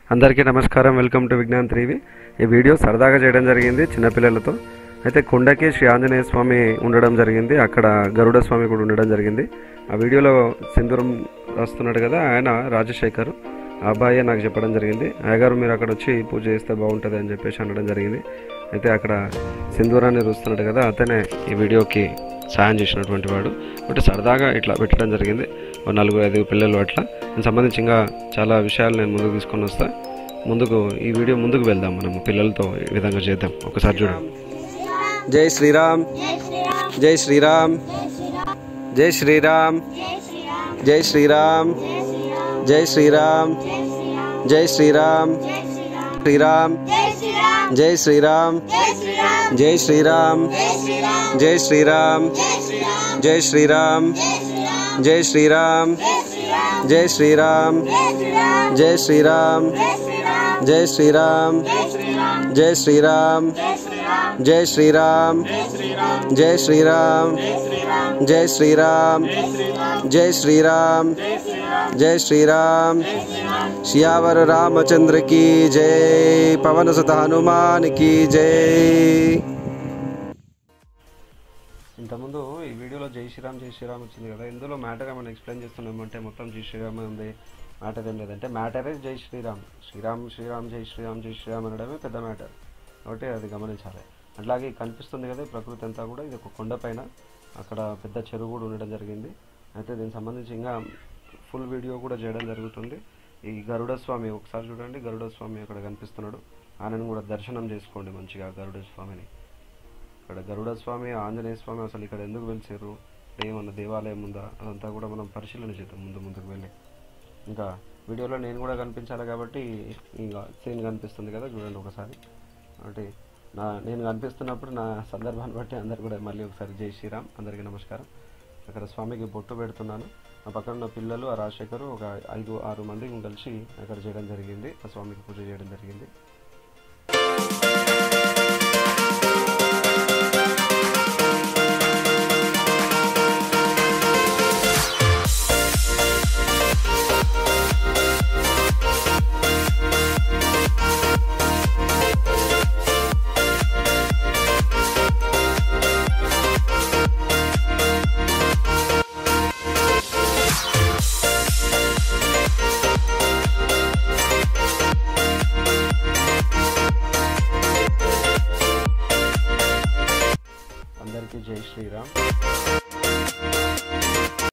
అందరికీ నమస్కారం welcome to Vignan త్రీవి ఈ వీడియో సరదాగా చేయడం జరిగింది చిన్నపిల్లలతో అయితే కొండకి శ్రీ ఆంజనేయ స్వామి ఉండడం జరిగింది అక్కడ గరుడ స్వామి కూడా ఉండడం జరిగింది ఆ వీడియోలో సింధూరం రాస్తున్నాడు కదా ఆయన రాజశేఖర్ ఆ అబ్బాయే నాకు చెప్పడం జరిగింది అయ్యగారు మీరు అక్కడ వచ్చి పూజ చేస్తే బాగుంటుంది అని చెప్పేసి అనడం జరిగింది అయితే అక్కడ సింధూరాన్ని చూస్తున్నాడు కదా అతనే ఈ వీడియోకి సాయం చేసినటువంటి వాడు అంటే సరదాగా ఇట్లా పెట్టడం జరిగింది ఓ నలుగురు ఐదు పిల్లలు అట్లా దీనికి సంబంధించి ఇంకా చాలా విషయాలు నేను ముందుకు తీసుకొని వస్తా ముందుకు ఈ వీడియో ముందుకు వెళ్దాం మనం పిల్లలతో ఈ విధంగా చేద్దాం ఒకసారి చూడండి జై శ్రీరామ్ జై శ్రీరామ్ జై శ్రీరామ్ జై శ్రీరామ్ జై శ్రీరామ్ జై శ్రీరామ్ శ్రీరామ్ జై శ్రీరామ్ జై శ్రీరామ్ జై శ్రీరామ్ జై శ్రీరామ్ జై శ్రీరామ్ జై శ్రీరామ్ జై శ్రీరామ్ జై శ్రీరామ్ జై శ్రీరామ్ జై శ్రీరామ్ జై శ్రీరామ్ జై శ్రీరామ్ జై శ్రీరామ్ జై శ్రీరామ్ సియావర రామచంద్ర की జై పవన సుత హనుమాన్ की జై ఇంతకుముందు ఈ వీడియోలో జై శ్రీరామ్ జై శ్రీరామ్ వచ్చింది కదా ఇందులో మ్యాటర్ ఏమైనా ఎక్స్ప్లెయిన్ చేస్తున్నామంటే మొత్తం జై శ్రీరామ్ ఉంది మ్యాటర్ ఏం లేదంటే మ్యాటరే జై శ్రీరామ్ శ్రీరామ్ శ్రీరామ్ జై శ్రీరామ్ జై శ్రీరామ్ అనడమే పెద్ద మ్యాటర్ కాబట్టి అది గమనించాలి అట్లాగే కనిపిస్తుంది కదా ఈ ప్రకృతి అంతా కూడా ఇది ఒక కొండపైన అక్కడ పెద్ద చెరువు కూడా ఉండడం జరిగింది అయితే దీనికి సంబంధించి ఇంకా ఫుల్ వీడియో కూడా చేయడం జరుగుతుంది ఈ గరుడ స్వామి ఒకసారి చూడండి గరుడ స్వామి అక్కడ కనిపిస్తున్నాడు ఆయనను కూడా దర్శనం చేసుకోండి మంచిగా గరుడ స్వామిని ఇక్కడ గరుడ స్వామి ఆంజనేయ స్వామి అసలు ఇక్కడ ఎందుకు వెలిసారు ఏమన్నా దేవాలయం ఉందా అదంతా కూడా మనం పరిశీలన చేద్దాం ముందు ముందుకు వెళ్ళి ఇంకా వీడియోలో నేను కూడా కనిపించాలి కాబట్టి ఇంకా సీన్ కనిపిస్తుంది కదా చూడండి ఒకసారి అంటే నా నేను కనిపిస్తున్నప్పుడు నా సందర్భాన్ని బట్టి అందరు కూడా మళ్ళీ ఒకసారి జై శ్రీరామ్ అందరికీ నమస్కారం అక్కడ స్వామికి బొట్టు పెడుతున్నాను నా పక్కన ఉన్న పిల్లలు ఆ రాజశేఖరు ఒక ఐదు ఆరు మంది కలిసి అక్కడ చేయడం జరిగింది ఆ స్వామికి పూజ చేయడం జరిగింది